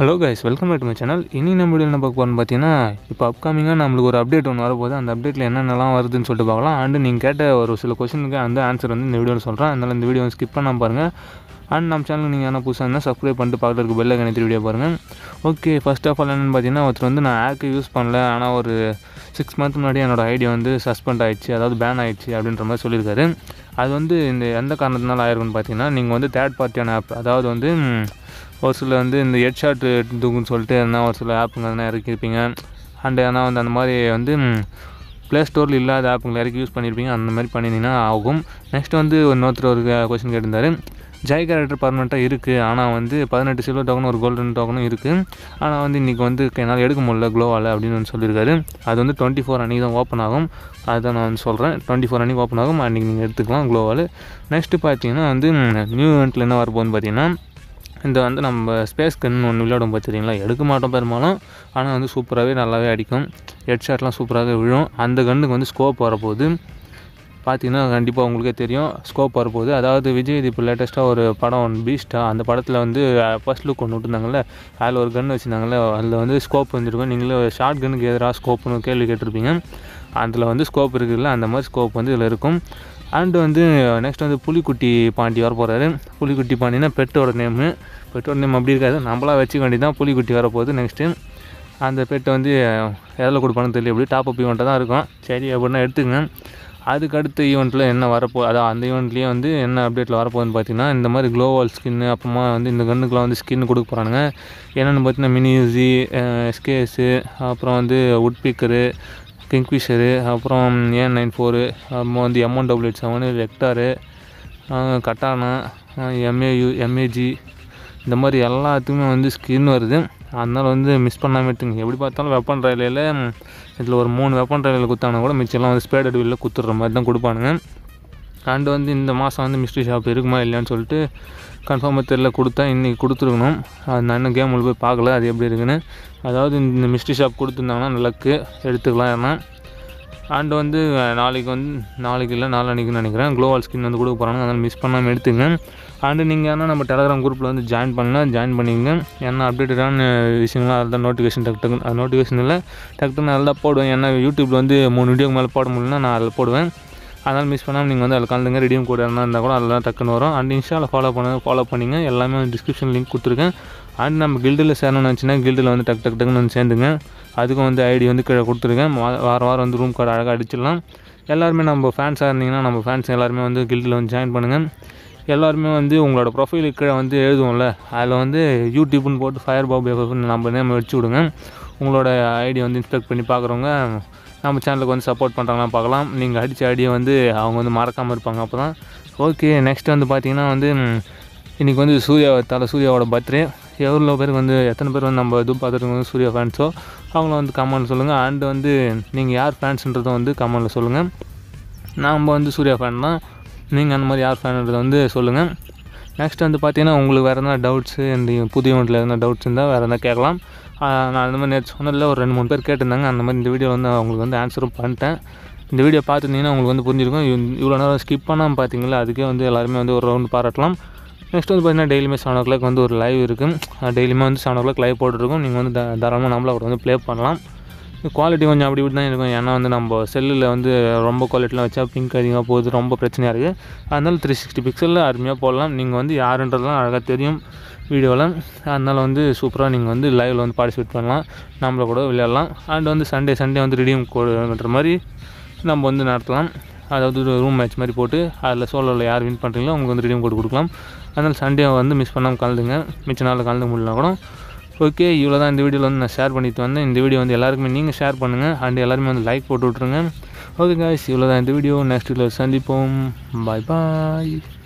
hello guys welcome back to my channel இனி நம்ம video என்ன பார்க்க போகிறோம்னு பார்த்தீங்கன்னா இப்போ அப்கமிங்காக நம்மளுக்கு ஒரு அப்டேட் ஒன்று வரப்போகுது அந்த அப்டேட்டில் என்னென்னலாம் வருதுன்னு சொல்லிட்டு பார்க்கலாம் அண்டு நீங்கள் கேட்ட ஒரு சில கொஷனுக்கு அந்த ஆன்சர் வந்து இந்த வீடியோவில் சொல்கிறேன் அதனால் இந்த வீடியோ ஸ்கிப் பண்ணாம பாருங்கள் அண்ட் நம்ம சேனல் நீங்கள் என்ன புதுசாக இருந்தால் சப்ஸ்கிரைப் பண்ணிட்டு பக்கத்தில் இருக்க பெல்லை கணித்து வீடியோ பாருங்கள் ஓகே ஃபர்ஸ்ட் ஆஃப் ஆல் என்னென்னு பார்த்தீங்கன்னா ஒருத்தர் வந்து நான் ஆக்கு யூஸ் பண்ணல ஆனால் ஒரு சிக்ஸ் மந்த் முன்னாடி என்னோட ஐடி வந்து சஸ்பெண்ட் ஆயிடுச்சு அதாவது பேன் ஆயிடுச்சு அப்படின்ற மாதிரி சொல்லியிருக்காரு அது வந்து இந்த எந்த காரணத்தினால ஆயிருக்குன்னு பார்த்தீங்கன்னா நீங்கள் வந்து தேர்ட் பார்ட்டியான ஆப் அதாவது வந்து ம், ஒரு சில வந்து இந்த ஹெட்ஷாட் தூக்குன்னு சொல்லிட்டு எதனா ஒரு சில ஆப்புங்க எதனா இறக்கியிருப்பீங்க அண்ட் எதனா வந்து அந்த மாதிரி வந்து ப்ளே ஸ்டோரில் இல்லாத ஆப்புங்களை இறக்கி யூஸ் பண்ணியிருப்பீங்க அந்த மாதிரி பண்ணியிருந்தீங்கன்னா ஆகும் நெக்ஸ்ட் வந்து இன்னொருத்தர் ஒரு கொஸ்டின் கேட்டிருந்தாரு ஜெய் கேரக்டர் பர்மனெண்ட்டாக இருக்குது ஆனால் வந்து பதினெட்டு சில்வர் டோக்கன் ஒரு கோல்டன் டோக்கனும் இருக்குது ஆனால் வந்து இன்றைக்கி வந்து என்னால் எடுக்க முடியல க்ளோவால் அப்படின்னு வந்து சொல்லியிருக்காரு அது வந்து டுவெண்ட்டி ஃபோர் அன்றைக்கி தான் ஓப்பன் ஆகும் அதுதான் நான் வந்து சொல்கிறேன் டுவெண்ட்டி ஃபோர் அன்றைக்கி ஓப்பன் ஆகும் அன்றைக்கி நீங்கள் எடுத்துக்கலாம் க்ளோவால் நெக்ஸ்ட்டு பார்த்தீங்கன்னா வந்து நியூ இவெண்ட்டில் என்ன வரப்போகுதுன்னு பார்த்தீங்கன்னா இந்த வந்து நம்ம ஸ்பேஸ் கன் ஒன்று விளையாடும் பார்த்துருங்களா எடுக்க மாட்டோம் பெரும்பாலும் ஆனால் வந்து சூப்பராகவே நல்லாவே அடிக்கும் ஹெட்ஷாட்லாம் சூப்பராகவே விழும் அந்த கன்னுக்கு வந்து ஸ்கோப் வரப்போகுது பார்த்தீங்கன்னா கண்டிப்பாக உங்களுக்கே தெரியும் ஸ்கோப் வரப்போகுது அதாவது விஜய் இது இப்போ லேட்டஸ்ட்டாக ஒரு படம் ஒன்று பீஸ்டா அந்த படத்தில் வந்து ஃபர்ஸ்ட் லுக் ஒன்று விட்டுருந்தாங்கல்ல அதில் ஒரு கன் வச்சுருந்தாங்கல்ல அதில் வந்து ஸ்கோப் வந்துருக்கும் நீங்களே ஷார்ட் கன்னுக்கு எதிராக ஸ்கோப்னு கேள்வி கேட்டிருப்பீங்க அதில் வந்து ஸ்கோப் இருக்குதுல்ல அந்த மாதிரி ஸ்கோப் வந்து இதில் இருக்கும் அண்டு வந்து நெக்ஸ்ட் வந்து புலிக்குட்டி பாண்டி வர போகிறாரு புலிக்குட்டி பாண்டினா பெட்டோட நேமு பெட்டோட நேம் அப்படி இருக்காது நம்மளா வச்சுக்க வேண்டியது தான் புலிக்குட்டி வரப்போகுது நெக்ஸ்ட்டு அந்த பெட்டை வந்து எதில் கொடுப்பான்னு தெரியல எப்படி டாப் அப் ஈவெண்ட்டாக தான் இருக்கும் சரி அப்படின்னா எடுத்துங்க அதுக்கு அடுத்த ஈவெண்ட்டில் என்ன வரப்போ அதான் அந்த ஈவெண்ட்லேயே வந்து என்ன அப்டேட்டில் வரப்போகுதுன்னு பார்த்தீங்கன்னா இந்த மாதிரி க்ளோவால் ஸ்கின்னு அப்புறமா வந்து இந்த கன்னுக்குலாம் வந்து ஸ்கின் கொடுக்க போகிறானுங்க என்னென்னு பார்த்தீங்கன்னா மினி யூசி ஸ்கேஸு அப்புறம் வந்து உட் பீக்கரு கிங்ஃபிஷரு அப்புறம் ஏன் நைன் ஃபோரு அப்புறம் வந்து M one double eight seven vector katana எம்ஏயு எம்ஏஜி இந்த மாதிரி எல்லாத்துக்குமே வந்து ஸ்கின் வருது அதனால் வந்து மிஸ் பண்ணாமல் எடுத்துங்க எப்படி பார்த்தாலும் வெப்பன் ரயிலில் இதில் ஒரு மூணு வெப்பன் ரயிலில் குத்தானா கூட மிச்சம்லாம் வந்து ஸ்பேட் அடிவில் குத்துடுற மாதிரி தான் கொடுப்பானுங்க அண்டு வந்து இந்த மாதம் வந்து மிஸ்ட்ரி ஷாப் இருக்குமா இல்லையான்னு சொல்லிட்டு கன்ஃபார்மாக தெரில கொடுத்தா இன்றைக்கி கொடுத்துருக்கணும் அது நான் இன்னும் கேம் போய் பார்க்கல அது எப்படி இருக்குன்னு அதாவது இந்த மிஸ்ட்ரி ஷாப் கொடுத்துருந்தாங்கன்னா லக்கு எடுத்துக்கலாம் ஏன்னா அண்டு வந்து நாளைக்கு வந்து நாளைக்கு இல்லை நாளானிக்கு நினைக்கிறேன் க்ளோவால் ஸ்கின் வந்து கொடுக்க போகிறாங்க அதனால் மிஸ் பண்ணாமல் எடுத்துங்க அண்டு நீங்கள் ஏன்னா நம்ம டெலகிராம் குரூப்பில் வந்து ஜாயின் பண்ணலாம் ஜாயின் பண்ணிக்கங்க ஏன்னா அப்டேட்டடான விஷயங்கள்லாம் அதில் தான் நோட்டிஃபிகேஷன் டக்கு டக்கு நோட்டிஃபிகேஷன் இல்லை டக்கு டக்கு நல்லா போடுவேன் ஏன்னா யூடியூப்பில் வந்து மூணு வீடியோக்கு மேலே போட முடியலன்னா நான் அதில் போடுவேன் அதனால் மிஸ் பண்ணாமல் நீங்கள் வந்து அதில் கலந்துங்க ரெடியும் கூட இருந்தால் இருந்தால் கூட அதெல்லாம் டக்குன்னு வரும் அண்ட் இன்ஸ்டாவில் ஃபாலோ பண்ண ஃபாலோ பண்ணிங்க எல்லாமே டிஸ்கிரிப்ஷன் லிங்க் கொடுத்துருக்கேன் அண்ட் நம்ம கில்டில் சேரணும்னு நினச்சின்னா கில்டில் வந்து டக்கு டக்கு டக்குன்னு வந்து சேர்ந்துங்க அதுக்கும் வந்து ஐடி வந்து கீழே கொடுத்துருக்கேன் வா- வாரம் வாரம் வந்து ரூம் கார்டு அழகாக அடிச்சிடலாம் எல்லாருமே நம்ம ஃபேன்ஸாக இருந்தீங்கன்னா நம்ம ஃபேன்ஸ் எல்லாருமே வந்து கில்டில் வந்து ஜாயின் பண்ணுங்கள் எல்லாருமே வந்து உங்களோட ப்ரொஃபைலுக்கு கீழே வந்து எழுதுவோம்ல அதில் வந்து யூடியூப்னு போட்டு ஃபயர் பாப் எஃப்னு நம்ம நேம் வச்சு விடுங்க உங்களோட ஐடி வந்து இன்ஸ்பெக்ட் பண்ணி பார்க்குறவங்க நம்ம சேனலுக்கு வந்து சப்போர்ட் பண்ணுறாங்களா பார்க்கலாம் நீங்கள் அடித்த ஐடியை வந்து அவங்க வந்து மறக்காமல் இருப்பாங்க அப்போ தான் ஓகே நெக்ஸ்ட் வந்து பார்த்தீங்கன்னா வந்து ம், இன்றைக்கி வந்து சூர்யா தலை சூர்யாவோட பர்த்டே எவ்வளோ பேருக்கு வந்து எத்தனை பேர் வந்து நம்ம இது பார்த்துட்டு வந்து சூர்யா ஃபேன்ஸோ அவங்கள வந்து கமெண்ட் சொல்லுங்கள் அண்டு வந்து நீங்கள் யார் ஃபேன்ஸுன்றதை வந்து கமெண்டில் சொல்லுங்கள் நாம் வந்து சூர்யா ஃபேன் தான் நீங்கள் அந்த மாதிரி யார் ஃபேனுன்றதை வந்து சொல்லுங்கள் நெக்ஸ்ட் வந்து பார்த்தீங்கன்னா உங்களுக்கு வேறு எதனா டவுட்ஸு இந்த புது யூனிட்டில் எதனா டவுட்ஸ் இருந்தால் வேறு எதனா கேட்கலாம் ஆஹ் நான் அந்த மாதிரி நேற்று சொன்னதில்ல ஒரு ரெண்டு மூணு பேர் கேட்டிருந்தாங்க அந்த மாதிரி இந்த வீடியோ வந்து அவங்களுக்கு வந்து ஆன்சரும் பண்ணிட்டேன் இந்த வீடியோ பார்த்துருந்தீங்கன்னா உங்களுக்கு வந்து புரிஞ்சிருக்கும் இவ்- இவ்வளோ நேரம் ஸ்கிப் பண்ணாமல் பார்த்தீங்களா அதுக்கே வந்து எல்லாருமே வந்து ஒரு ரவுண்டு பாராட்டலாம் நெக்ஸ்ட் வந்து பார்த்தீங்கன்னா டெய்லியுமே செவன் ஓ கிளாக் வந்து ஒரு லைவ் இருக்குது டெய்லியுமே வந்து செவன் ஓ கிளாக் லைவ் போட்டுருக்கோம் நீங்கள் வந்து தா- தாராளமாக நம்மள கூட வந்து ப்ளே பண்ணலாம் குவாலிட்டி கொஞ்சம் அப்படி இப்படி தான் இருக்கும் ஏன்னா வந்து நம்ம செல்லில் வந்து ரொம்ப குவாலிட்டிலாம் வச்சா பிங்க் அதிகமாக போகுது ரொம்ப பிரச்சனையாக இருக்குது அதனால த்ரீ சிக்ஸ்டி பிக்சலில் அருமையாக போடலாம் நீங்கள் வந்து யாருன்றதுலாம் அழகாக தெரியும் வீடியோவில் அதனால் வந்து சூப்பராக நீங்கள் வந்து லைவில் வந்து பார்ட்டிசிபேட் பண்ணலாம் நம்மள கூட விளையாடலாம் அண்ட் வந்து சண்டே சண்டே வந்து ரிடீம் கோடுன்ற மாதிரி நம்ம வந்து நடத்தலாம் அதாவது ஒரு ரூம் மேட்ச் மாதிரி போட்டு அதில் சோலோவில் யார் வின் பண்ணுறீங்களோ உங்களுக்கு வந்து ரிடீம் கோடு கொடுக்கலாம் அதனால் சண்டே வந்து மிஸ் பண்ணாமல் கலந்துங்க மிச்ச நாளில் கலந்து முடியலனா கூட ஓகே இவ்வளோ தான் இந்த வீடியோவில் வந்து நான் ஷேர் பண்ணிட்டு வந்தேன் இந்த வீடியோ வந்து எல்லாருக்குமே நீங்கள் ஷேர் பண்ணுங்கள் அண்ட் எல்லாருமே வந்து லைக் போட்டு விட்ருங்க ஓகே காய்ஸ் இவ்வளோ தான் இந்த வீடியோ நெக்ஸ்ட் வீடியோவில் சந்திப்போம் பாய் பாய்